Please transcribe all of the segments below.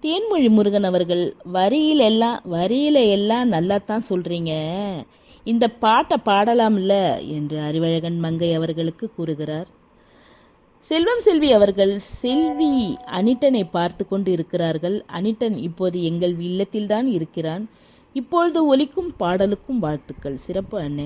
தேன்மொழி முருகன் அவர்கள் வரியில எல்லாம் வரியில எல்லாம் நல்லா தான் சொல்றீங்க இந்த பாட்டை பாடலாம்ல என்று அறிவழகன் மங்கை அவர்களுக்கு கூறுகிறார் செல்வம் செல்வி அவர்கள் செல்வி அனிட்டனை பார்த்து கொண்டு இருக்கிறார்கள் அனிட்டன் இப்போது எங்கள் இல்லத்தில்தான் இருக்கிறான் இப்பொழுது ஒலிக்கும் பாடலுக்கும் வாழ்த்துக்கள் சிறப்பு அண்ணே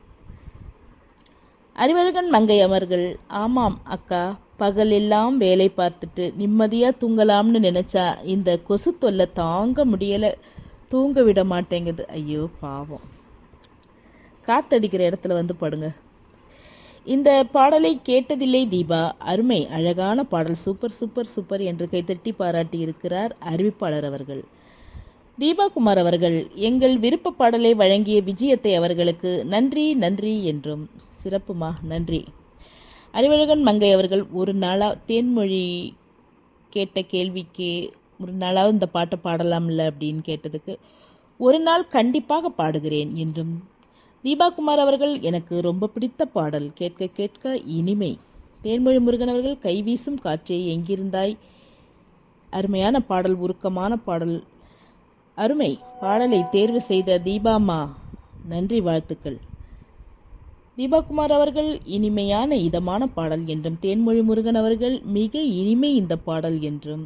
அறிவழகன் மங்கை அவர்கள் ஆமாம் அக்கா பகல் எல்லாம் வேலை பார்த்துட்டு நிம்மதியாக தூங்கலாம்னு நினச்சா இந்த கொசு தொல்லை தாங்க முடியலை தூங்க விட மாட்டேங்குது ஐயோ பாவம் காத்தடிக்கிற இடத்துல வந்து படுங்க இந்த பாடலை கேட்டதில்லை தீபா அருமை அழகான பாடல் சூப்பர் சூப்பர் சூப்பர் என்று கைத்தட்டி பாராட்டி இருக்கிறார் அறிவிப்பாளர் அவர்கள் தீபா குமார் அவர்கள் எங்கள் விருப்ப பாடலை வழங்கிய விஜயத்தை அவர்களுக்கு நன்றி நன்றி என்றும் சிறப்புமா நன்றி அறிவழகன் மங்கை அவர்கள் ஒரு நாளா தேன்மொழி கேட்ட கேள்விக்கு ஒரு நாளாவது இந்த பாட்டை பாடலாம்ல அப்படின்னு கேட்டதுக்கு ஒரு நாள் கண்டிப்பாக பாடுகிறேன் என்றும் தீபா குமார் அவர்கள் எனக்கு ரொம்ப பிடித்த பாடல் கேட்க கேட்க இனிமை தேன்மொழி முருகன் அவர்கள் கைவீசும் காற்றே எங்கிருந்தாய் அருமையான பாடல் உருக்கமான பாடல் அருமை பாடலை தேர்வு செய்த தீபாமா நன்றி வாழ்த்துக்கள் தீபாகுமார் அவர்கள் இனிமையான இதமான பாடல் என்றும் தேன்மொழி முருகன் அவர்கள் மிக இனிமை இந்த பாடல் என்றும்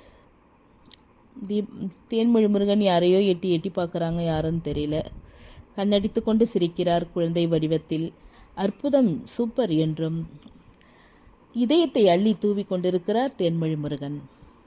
தீப் தேன்மொழி முருகன் யாரையோ எட்டி எட்டி பார்க்குறாங்க யாருன்னு தெரியல கண்ணடித்து கொண்டு சிரிக்கிறார் குழந்தை வடிவத்தில் அற்புதம் சூப்பர் என்றும் இதயத்தை அள்ளி தூவி கொண்டிருக்கிறார் தேன்மொழி முருகன்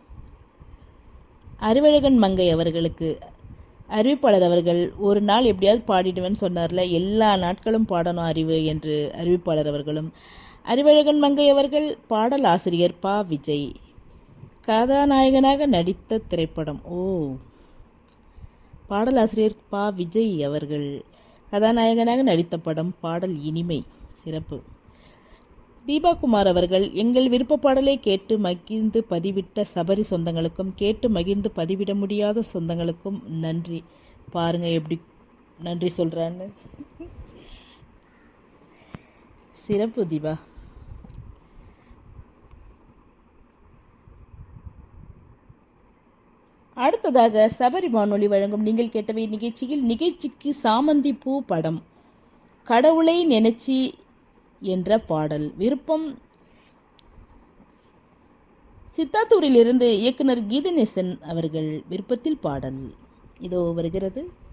அறிவழகன் மங்கை அவர்களுக்கு அறிவிப்பாளர் அவர்கள் ஒரு நாள் எப்படியாவது பாடிடுவேன்னு சொன்னார்ல எல்லா நாட்களும் பாடணும் அறிவு என்று அறிவிப்பாளர் அவர்களும் அறிவழகன் மங்கை அவர்கள் பாடல் ஆசிரியர் பா விஜய் கதாநாயகனாக நடித்த திரைப்படம் ஓ பாடலாசிரியர் பா விஜய் அவர்கள் கதாநாயகனாக நடித்த படம் பாடல் இனிமை சிறப்பு தீபா குமார் அவர்கள் எங்கள் விருப்ப பாடலை கேட்டு மகிழ்ந்து பதிவிட்ட சபரி சொந்தங்களுக்கும் கேட்டு மகிழ்ந்து பதிவிட முடியாத சொந்தங்களுக்கும் நன்றி பாருங்க எப்படி நன்றி சொல்றான்னு சிறப்பு தீபா அடுத்ததாக சபரி வானொலி வழங்கும் நீங்கள் கேட்டவை நிகழ்ச்சியில் நிகழ்ச்சிக்கு சாமந்தி பூ படம் கடவுளை நினைச்சி என்ற பாடல் விருப்பம் சித்தாத்தூரிலிருந்து இயக்குனர் கீதநேசன் அவர்கள் விருப்பத்தில் பாடல் இதோ வருகிறது